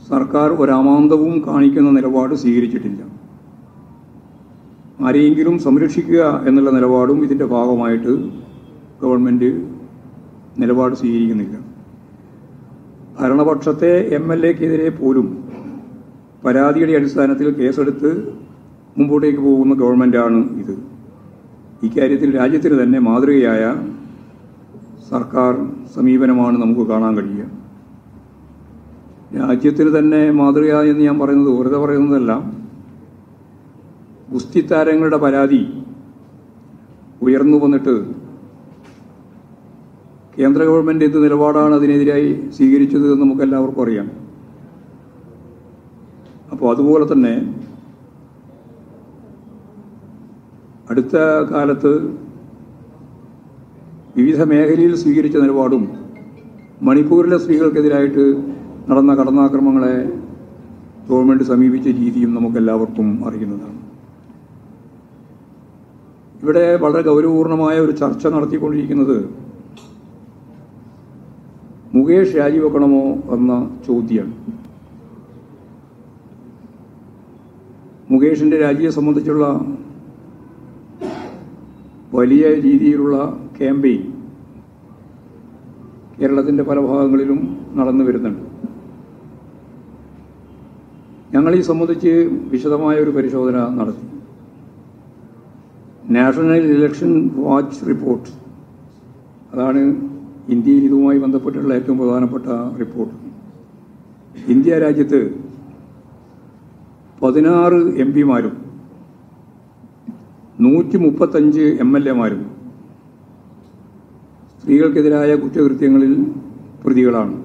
സർക്കാർ ഒരമാന്തവും കാണിക്കുന്ന നിലപാട് സ്വീകരിച്ചിട്ടില്ല ആരെയെങ്കിലും സംരക്ഷിക്കുക എന്നുള്ള നിലപാടും ഇതിൻ്റെ ഭാഗമായിട്ട് ഗവൺമെൻറ് നിലപാട് സ്വീകരിക്കുന്നില്ല ഭരണപക്ഷത്തെ എം എൽ എക്കെതിരെ പോലും പരാതിയുടെ അടിസ്ഥാനത്തിൽ കേസെടുത്ത് മുമ്പോട്ടേക്ക് പോകുന്ന ഗവൺമെൻറ്റാണ് ഇത് ഇക്കാര്യത്തിൽ രാജ്യത്തിന് തന്നെ മാതൃകയായ സർക്കാർ സമീപനമാണ് നമുക്ക് കാണാൻ കഴിയുക രാജ്യത്തിന് തന്നെ മാതൃക എന്ന് ഞാൻ പറയുന്നത് വെറുതെ പറയുന്നതല്ല ഗുസ്തി താരങ്ങളുടെ പരാതി ഉയർന്നു വന്നിട്ട് കേന്ദ്ര ഗവൺമെന്റ് എന്ത് നിലപാടാണ് അതിനെതിരായി സ്വീകരിച്ചത് എന്ന് നമുക്ക് എല്ലാവർക്കും അറിയാം അപ്പോൾ അതുപോലെ തന്നെ അടുത്ത കാലത്ത് വിവിധ മേഖലയിൽ സ്വീകരിച്ച നിലപാടും മണിപ്പൂരിലെ സ്ത്രീകൾക്കെതിരായിട്ട് നടന്ന കടന്നാക്രമങ്ങളെ ഗവൺമെന്റ് സമീപിച്ച രീതിയും നമുക്കെല്ലാവർക്കും അറിയുന്നതാണ് ഇവിടെ വളരെ ഗൗരവപൂർണമായ ഒരു ചർച്ച നടത്തിക്കൊണ്ടിരിക്കുന്നത് മുകേഷ് രാജിവെക്കണമോ എന്ന ചോദ്യമാണ് മുകേഷിന്റെ രാജിയെ സംബന്ധിച്ചുള്ള വലിയ രീതിയിലുള്ള ക്യാമ്പയിൻ കേരളത്തിന്റെ പല ഭാഗങ്ങളിലും നടന്നു വരുന്നുണ്ട് ഞങ്ങൾ ഈ സംബന്ധിച്ച് വിശദമായ ഒരു പരിശോധന നടത്തി നാഷണൽ ഇലക്ഷൻ വാച്ച് റിപ്പോർട്ട് അതാണ് ഇന്ത്യയിൽ ഇതുമായി ബന്ധപ്പെട്ടുള്ള ഏറ്റവും പ്രധാനപ്പെട്ട റിപ്പോർട്ട് ഇന്ത്യ രാജ്യത്ത് പതിനാറ് എം പിമാരും നൂറ്റി മുപ്പത്തഞ്ച് എം എൽ എമാരും സ്ത്രീകൾക്കെതിരായ കുറ്റകൃത്യങ്ങളിൽ പ്രതികളാണ്